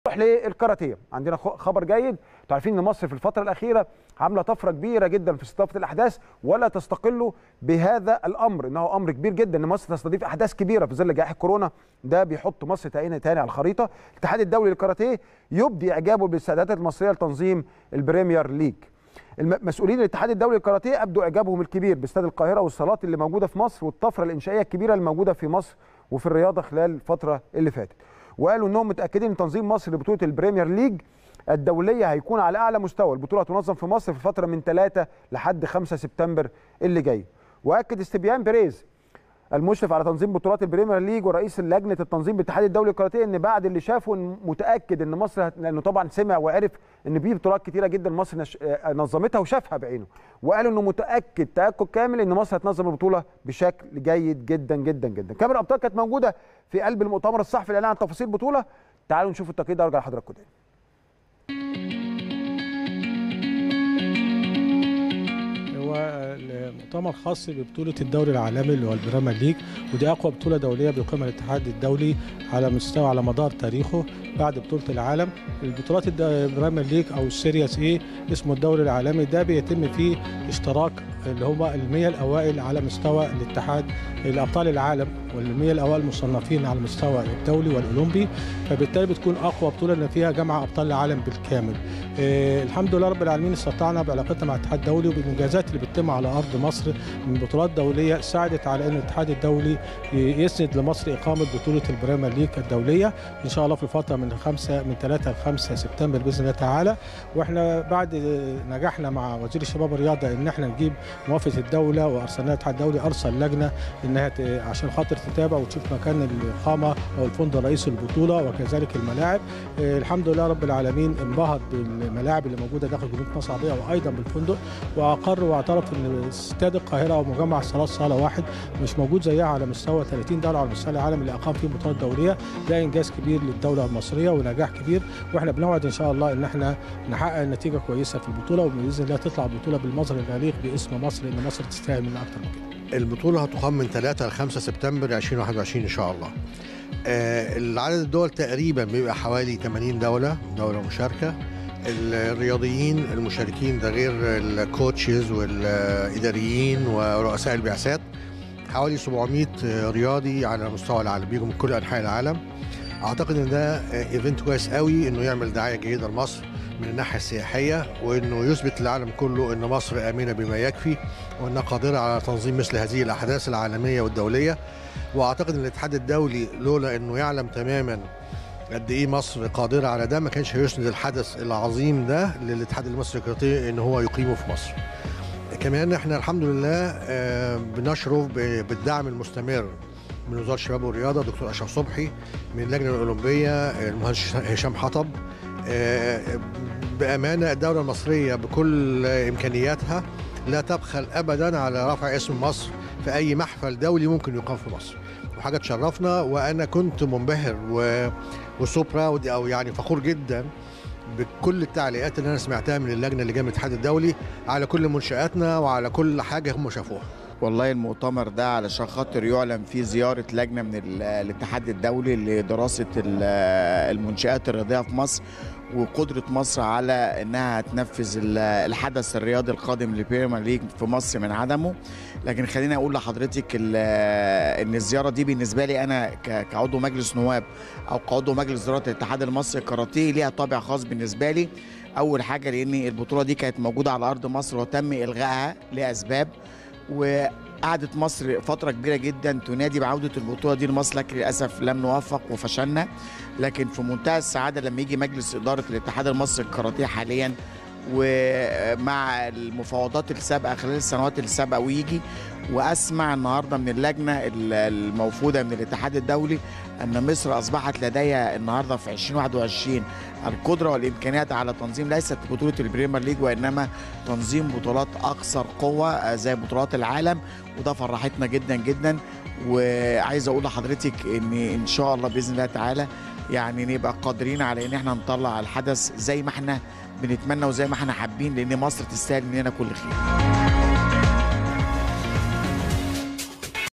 نروح للكاراتيه عندنا خبر جيد انتوا عارفين ان مصر في الفتره الاخيره عامله طفره كبيره جدا في استضافه الاحداث ولا تستقل بهذا الامر انه امر كبير جدا ان مصر تستضيف احداث كبيره في ظل جائحه كورونا ده بيحط مصر تاني تاني على الخريطه الاتحاد الدولي للكاراتيه يبدي اعجابه بالاستعدادات المصريه لتنظيم البريمير ليج مسؤولين الاتحاد الدولي للكاراتيه ابدوا اعجابهم الكبير باستاد القاهره والصالات اللي موجوده في مصر والطفره الانشائيه الكبيره اللي موجوده في مصر وفي الرياضه خلال الفتره اللي فاتت وقالوا انهم متاكدين ان تنظيم مصر لبطوله البريمير ليج الدوليه هيكون على اعلى مستوى البطوله هتنظم في مصر في فتره من 3 لحد 5 سبتمبر اللي جاي واكد استبيان بيريز المشرف على تنظيم بطولات البريمير ليج ورئيس لجنه التنظيم بالاتحاد الدولي للكاراتيه ان بعد اللي شافه متاكد ان مصر لانه طبعا سمع وعرف ان في بطولات كتيره جدا مصر نش... نظمتها وشافها بعينه وقالوا انه متاكد تاكد كامل ان مصر هتنظم البطوله بشكل جيد جدا جدا جدا كاميرا الابطال كانت موجوده في قلب المؤتمر الصحفي الاعلان عن تفاصيل البطوله تعالوا نشوف التقرير ده وارجع لحضراتكم تاني مؤتمر خاص ببطولة الدوري العالمي اللي هو البريمير ليج ودي أقوى بطولة دولية بيقيمها الاتحاد الدولي على مستوى على مدار تاريخه بعد بطولة العالم البطولات البريمير ليج أو السيريس إيه اسمه الدوري العالمي ده بيتم فيه اشتراك اللي هم المية الأوائل على مستوى الاتحاد الأبطال العالم والمية الأوائل المصنفين على المستوى الدولي والأولمبي فبالتالي بتكون أقوى بطولة إن فيها جمع أبطال العالم بالكامل إيه الحمد لله رب العالمين استطعنا بعلاقتنا مع الاتحاد الدولي وبالإنجازات اللي بتتم على أرض مصر من بطولات دولية ساعدت على أن الاتحاد الدولي يسند لمصر إقامة بطولة البريمير ليج الدولية إن شاء الله في الفترة من خمسة من 3 ل 5 سبتمبر بإذن الله تعالى وإحنا بعد نجحنا مع وزير الشباب والرياضة إن إحنا نجيب موافقة الدولة وأرسلنا الاتحاد الدولي أرسل لجنة إنها عشان خاطر تتابع وتشوف مكان الإقامة أو الفندق رئيس البطولة وكذلك الملاعب الحمد لله رب العالمين انبهر بالملاعب اللي موجودة داخل جمهورية مصر العربية وأيضا بالفندق وأقر واعترف إن استاد القاهرة أو مجمع الصالات صالة واحد مش موجود زيها على مستوى 30 دولة على مستوى العالم اللي أقام فيه بطولات دولية ده إنجاز كبير للدولة المصرية ونجاح كبير وإحنا بنوعد إن شاء الله إن إحنا نحقق نتيجة كويسة في البطولة وبإذن الله تطلع البطولة بالمظهر اليليق باسم مصر لأن مصر تستاهل منها أكتر من كده. البطولة هتقام من 3 ل 5 سبتمبر 2021 إن شاء الله. آه العدد الدول تقريبا بيبقى حوالي 80 دولة دولة مشاركة الرياضيين المشاركين ده غير الكوتشز والإداريين ورؤساء البعثات حوالي 700 رياضي على مستوى العالم بيجوا من كل أنحاء العالم أعتقد إن ده إيفنت كويس قوي إنه يعمل دعاية جيدة لمصر من الناحية السياحية وإنه يثبت للعالم كله إن مصر آمنة بما يكفي وإنها قادرة على تنظيم مثل هذه الأحداث العالمية والدولية وأعتقد إن الاتحاد الدولي لولا إنه يعلم تماما قد ايه مصر قادره على ده ما كانش هيسند الحدث العظيم ده للاتحاد المصري للكاراتيه ان هو يقيمه في مصر. كمان احنا الحمد لله بنشرف بالدعم المستمر من وزاره الشباب والرياضه دكتور اشرف صبحي من اللجنه الاولمبيه المهندس هشام حطب بامانه الدوله المصريه بكل امكانياتها لا تبخل ابدا على رفع اسم مصر في اي محفل دولي ممكن يقام في مصر. وحاجه تشرفنا وانا كنت منبهر و وسو براود او يعني فخور جدا بكل التعليقات اللي انا سمعتها من اللجنه اللي جايه من الاتحاد الدولي على كل منشاتنا وعلى كل حاجه هم شافوها. والله المؤتمر ده علشان خاطر يعلن فيه زياره لجنه من الاتحاد الدولي لدراسه المنشات الرياضيه في مصر وقدرة مصر على انها تنفذ الحدث الرياضي القادم للبريمير ليج في مصر من عدمه لكن خليني اقول لحضرتك ان الزياره دي بالنسبه لي انا كعضو مجلس نواب او كعضو مجلس اداره الاتحاد المصري للكاراتيه ليها طابع خاص بالنسبه لي اول حاجه لان البطوله دي كانت موجوده على ارض مصر وتم الغائها لاسباب وقعدت مصر فتره كبيره جدا تنادي بعوده البطوله دي لمصر لكن للاسف لم نوفق وفشلنا لكن في منتهى السعاده لما يجي مجلس اداره الاتحاد المصري للكاراتيه حاليا ومع المفاوضات السابقه خلال السنوات السابقه ويجي واسمع النهارده من اللجنه الموفوده من الاتحاد الدولي ان مصر اصبحت لديها النهارده في 2021 القدره والامكانيات على تنظيم ليست بطوله البريمير ليج وانما تنظيم بطولات اكثر قوه زي بطولات العالم وده فرحتنا جدا جدا وعايز اقول لحضرتك ان ان شاء الله باذن الله تعالى يعني نبقى قادرين على ان احنا نطلع الحدث زي ما احنا بنتمنى وزي ما احنا حابين لان مصر تستاهل مننا كل خير